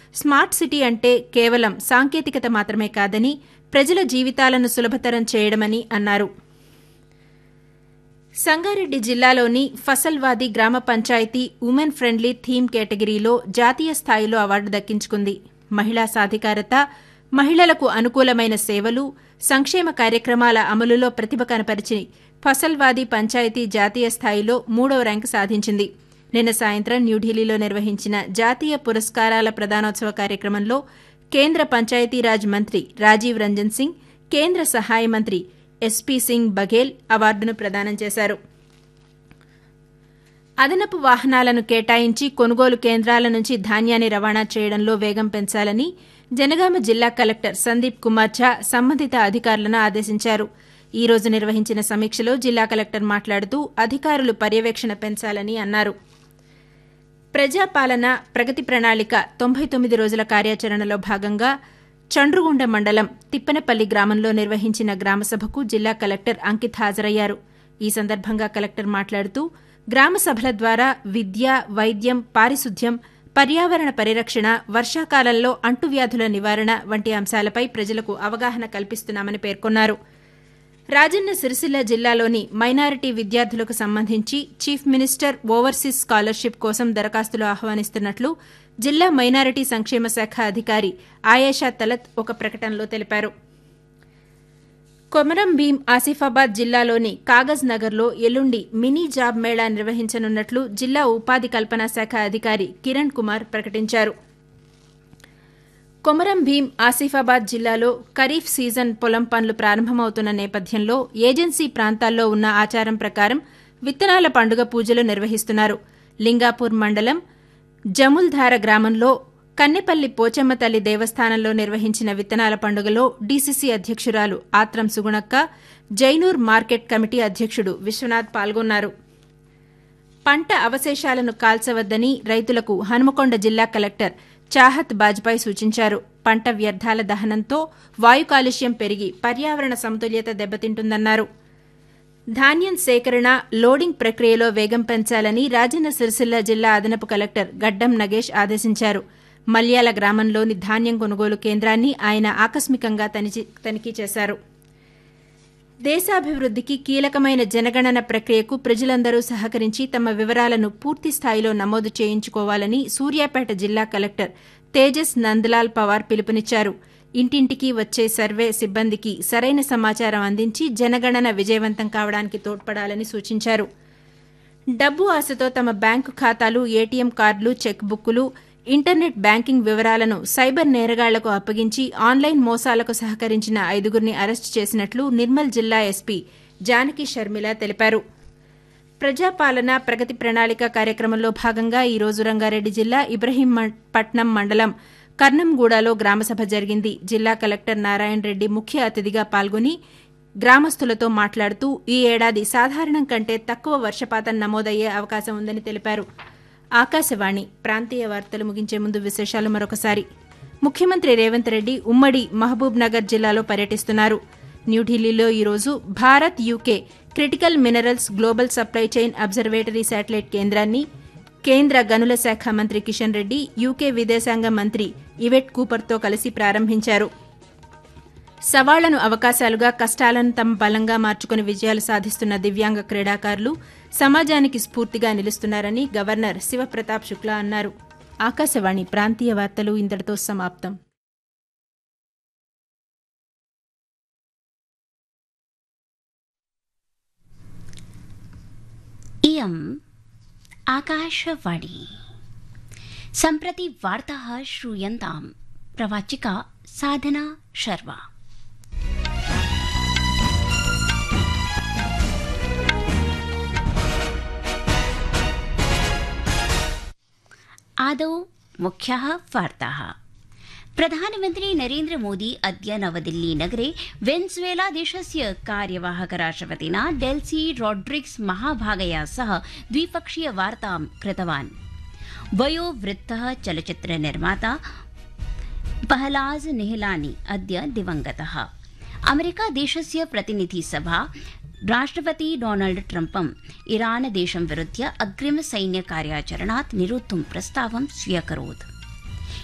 smart city అంటే కేవలం సాంకేతికత మాత్రమే కాదని ప్రజల జీవితాలను సులభతరం చేయడమని అన్నారు సంగారెడ్డి జిల్లాలోని ఫసల్వాది గ్రామ పంచాయతీ ఉమెన్ ఫ్రెండ్లీ థీమ్ కేటగిరీలో జాతీయ స్థాయిలో అవార్డు దక్కించుకుంది మహిళా సాధికారత మహిళలకు అనుకూలమైన సేవలు సంక్షేమ కార్యక్రమాల అమలులో ప్రతిభ కనపరిచి ఫసల్వాది పంచాయతీ జాతీయ స్థాయిలో మూడవ ర్యాంకు సాధించింది నిన్న సాయంత్రం న్యూఢిల్లీలో నిర్వహించిన జాతీయ పురస్కారాల ప్రదానోత్సవ కార్యక్రమంలో కేంద్ర పంచాయతీరాజ్ మంత్రి రాజీవ్ రంజన్ సింగ్ కేంద్ర సహాయ మంత్రి ఎస్పీ సింగ్ బఘేల్ అవార్డును ప్రదానం చేశారు అదనపు వాహనాలను కేటాయించి కొనుగోలు కేంద్రాల నుంచి ధాన్యాన్ని రవాణా చేయడంలో వేగం పెంచాలని జనగామ జిల్లా కలెక్టర్ సందీప్ కుమార్ ఝా సంబంధిత అధికారులను ఆదేశించారు ఈ రోజు నిర్వహించిన సమీక్షలో జిల్లా కలెక్టర్ మాట్లాడుతూ అధికారులు పర్యవేక్షణ పెంచాలని అన్నారు ప్రజాపాలన ప్రగతి ప్రణాళిక తొంభై తొమ్మిది రోజుల కార్యాచరణలో భాగంగా చండ్రుగుండ మండలం తిప్పనపల్లి గ్రామంలో నిర్వహించిన గ్రామసభకు జిల్లా కలెక్టర్ అంకిత్ హాజరయ్యారు ఈ సందర్భంగా కలెక్టర్ మాట్లాడుతూ గ్రామ సభల ద్వారా విద్య వైద్యం పారిశుద్ధ్యం పర్యావరణ పరిరక్షణ వర్షాకాలంలో అంటువ్యాధుల నివారణ వంటి అంశాలపై ప్రజలకు అవగాహన కల్పిస్తున్నామని పేర్కొన్నారు రాజన్న సిరిసిల్ల జిల్లాలోని మైనారిటీ విద్యార్థులకు సంబంధించి చీఫ్ మినిస్టర్ ఓవర్సీస్ స్కాలర్షిప్ కోసం దరఖాస్తులు ఆహ్వానిస్తున్నట్లు జిల్లా మైనారిటీ సంక్షేమ శాఖ అధికారి ఆయేషా తలత్ ఒక ప్రకటనలో తెలిపారు కొమరం భీం ఆసిఫాబాద్ జిల్లాలోని కాగజ్ నగర్లో ఎల్లుండి మినీ జాబ్ మేళా నిర్వహించనున్నట్లు జిల్లా ఉపాధి కల్పనా శాఖ అధికారి కిరణ్ కుమార్ ప్రకటించారు కొమరం భీం ఆసిఫాబాద్ జిల్లాలో ఖరీఫ్ సీజన్ పొలం పనులు ప్రారంభమవుతున్న నేపథ్యంలో ఏజెన్సీ ప్రాంతాల్లో ఉన్న ఆచారం ప్రకారం విత్తనాల పండుగ పూజలు నిర్వహిస్తున్నారు లింగాపూర్ మండలం జముల్ధార గ్రామంలో కన్నెపల్లి పోచమ్మ తల్లి దేవస్థానంలో నిర్వహించిన విత్తనాల పండుగలో డీసీసీ అధ్యక్షురాలు ఆత్రం సుగుణక్క జైనూర్ మార్కెట్ కమిటీ అధ్యక్షుడు విశ్వనాథ్ పాల్గొన్నారు పంట అవశేషాలను కాల్చవద్దని రైతులకు హనుమకొండ జిల్లా కలెక్టర్ చాహత్ బాజ్పాయ్ సూచించారు పంట వ్యర్థాల దహనంతో వాయు కాలుష్యం పెరిగి పర్యావరణ సమతుల్యత దెబ్బతింటుందన్నారు ధాన్యం సేకరణ లోడింగ్ ప్రక్రియలో వేగం పెంచాలని రాజన్న సిరిసిల్ల జిల్లా అదనపు కలెక్టర్ గడ్డం నగేష్ ఆదేశించారు మల్యాల గ్రామంలోని ధాన్యం కొనుగోలు కేంద్రాన్ని ఆయన ఆకస్మికంగా తనిఖీ చేశారు దేశాభివృద్దికి కీలకమైన జనగణన ప్రక్రియకు ప్రజలందరూ సహకరించి తమ వివరాలను పూర్తి స్థాయిలో నమోదు చేయించుకోవాలని సూర్యాపేట జిల్లా కలెక్టర్ తేజస్ నందలాల్ పవార్ పిలుపునిచ్చారు ఇంటింటికి వచ్చే సర్వే సిబ్బందికి సరైన సమాచారం అందించి జనగణన విజయవంతం కావడానికి తోడ్పడాలని సూచించారు డబ్బు ఆశతో తమ బ్యాంకు ఖాతాలు ఏటీఎం కార్డులు చెక్ బుక్కులు ఇంటర్నెట్ బ్యాంకింగ్ వివరాలను సైబర్ నేరగాళ్లకు అప్పగించి ఆన్లైన్ మోసాలకు సహకరించిన ఐదుగురిని అరెస్టు చేసినట్లు నిర్మల్ జిల్లా ఎస్పీ జానకి షర్మిల తెలిపారు ప్రజాపాలన ప్రగతి ప్రణాళిక కార్యక్రమంలో భాగంగా ఈ రోజు రంగారెడ్డి జిల్లా ఇబ్రహీంపట్నం మండలం కర్నంగూడలో గ్రామసభ జరిగింది జిల్లా కలెక్టర్ నారాయణ రెడ్డి ముఖ్య అతిథిగా పాల్గొని గ్రామస్తులతో మాట్లాడుతూ ఈ ఏడాది సాధారణం కంటే తక్కువ వర్షపాతం నమోదయ్యే అవకాశం ఉందని తెలిపారు ఆకాశవాణి ప్రాంతీయ వార్తలు ముగించే ముందు విశేషాలు మరొకసారి ముఖ్యమంత్రి రేవంత్ రెడ్డి ఉమ్మడి మహబూబ్ నగర్ జిల్లాలో పర్యటిస్తున్నారు న్యూఢిల్లీలో ఈరోజు Bharat UK critical minerals global supply chain observatory satellite కేంద్రాన్ని కేంద్ర గనుల శాఖ మంత్రి కిషన్ రెడ్డి యూకే విదేశాంగ మంత్రి ఇవెట్ కూపర్తో కలిసి ప్రారంభించారు సవాళ్లను అవకాశాలుగా కష్టాలను తమ బలంగా మార్చుకుని విజయాలు సాధిస్తున్న దివ్యాంగ క్రీడాకారులు సమాజానికి స్ఫూర్తిగా నిలుస్తున్నారని గవర్నర్ శివప్రతాప్ శుక్లా అన్నారు ఆకాశవాణి ప్రాంతీయ వార్తలు ఇంతటితో సమాప్తం इयम् आकाशवाणी सम्प्रति वार्ताः श्रूयन्ताम् प्रवाचिका साधना शर्मा आदौ मुख्याः वार्ताः प्रधानमन्त्री नरेन्द्र मोदी अद्य नवदिल्ली नगरे वेनेजुएला देशस्य कार्यवाहक राष्ट्रपतिना डेल्सी रॉड्रिक्स महाभागया सह द्विपक्षीय वार्तां कृतवान् वयोवृद्धः चलच्चित्र निर्माता पहलाज नेहलानी अद्य दिवंगतः अमेरिका देशस्य प्रतिनिधि सभा राष्ट्रपति डोनाल्ड ट्रम्पम् ईरान देशं विरुध्य अग्रिम सैन्य कार्याचरणात् निरोद्धुं प्रस्तावं स्व्यकरोत्